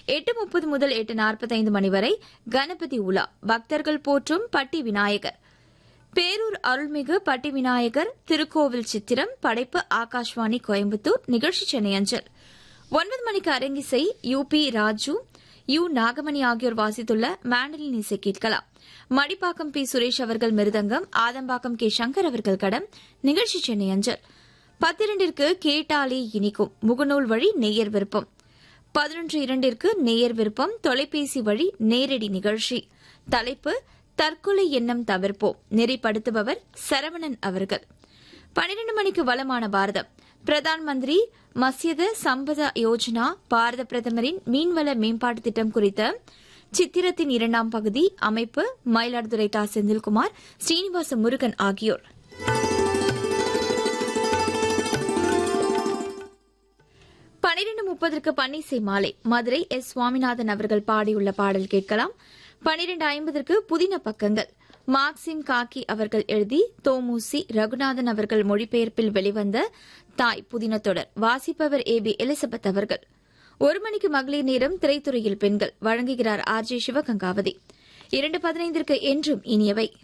எட்டு முப்பது முதல் எட்டு நாற்பத்தைந்து மணி வரை கணபதி உலா பக்தர்கள் போற்றும் பட்டி விநாயகர் பேரூர் அருள்மிகு பட்டி விநாயகர் திருக்கோவில் சித்திரம் படைப்பு ஆகாஷ்வாணி கோயம்புத்தூர் நிகழ்ச்சி சென்னை அஞ்சல் ஒன்பது மணிக்கு அரங்கிசை U P Raju U Nagamani ஆகியோர் வாசித்துள்ள மேண்டலின் இசை கேட்கலாம் மடிப்பாக்கம் பி சுரேஷ் அவர்கள் மிருதங்கம் ஆதம்பாக்கம் கே சங்கர் அவர்கள் கடம் நிகழ்ச்சி சென்னை அஞ்சல் பத்திரண்டிற்கு கேட்டாலே இனிக்கும் முகநூல் வழி நேயர் விருப்பம் பதினொன்று இரண்டிற்கு நேயர் விருப்பம் தொலைபேசி வழி நேரடி நிகழ்ச்சி தலைப்பு தற்கொலை எண்ணம் தவிர்ப்போம் நெறிப்படுத்துபவர் சரவணன் அவர்கள் பனிரெண்டு மணிக்கு வளமான பாரதம் பிரதான் மந்திரி மசியத சம்பதா யோஜனா பாரத பிரதமரின் மீன்வள மேம்பாட்டு திட்டம் குறித்த சித்திரத்தின் இரண்டாம் பகுதி அமைப்பு மயிலாடுதுறை தா செந்தில்குமார் ஸ்ரீனிவாச முருகன் ஆகியோர் பனிரெண்டு முப்பதற்கு பன்னிசை மாலை மதுரை எஸ் சுவாமிநாதன் அவர்கள் பாடியுள்ள பாடல் கேட்கலாம் பனிரெண்டு ஐம்பதற்கு புதின பக்கங்கள் மார்க்சிம் காக்கி அவர்கள் எழுதி தோமுசி ரகுநாதன் அவர்கள் மொழிபெயர்ப்பில் வெளிவந்த தாய் புதின தொடர் வாசிப்பவர் ஏ பி எலிசபெத் அவர்கள் ஒரு மணிக்கு மகளிர் நேரம் திரைத்துறையில் பெண்கள் வழங்குகிறார் ஆர் ஜே சிவகங்காவதி இரண்டு பதினைந்திற்கு என்றும் இனியவை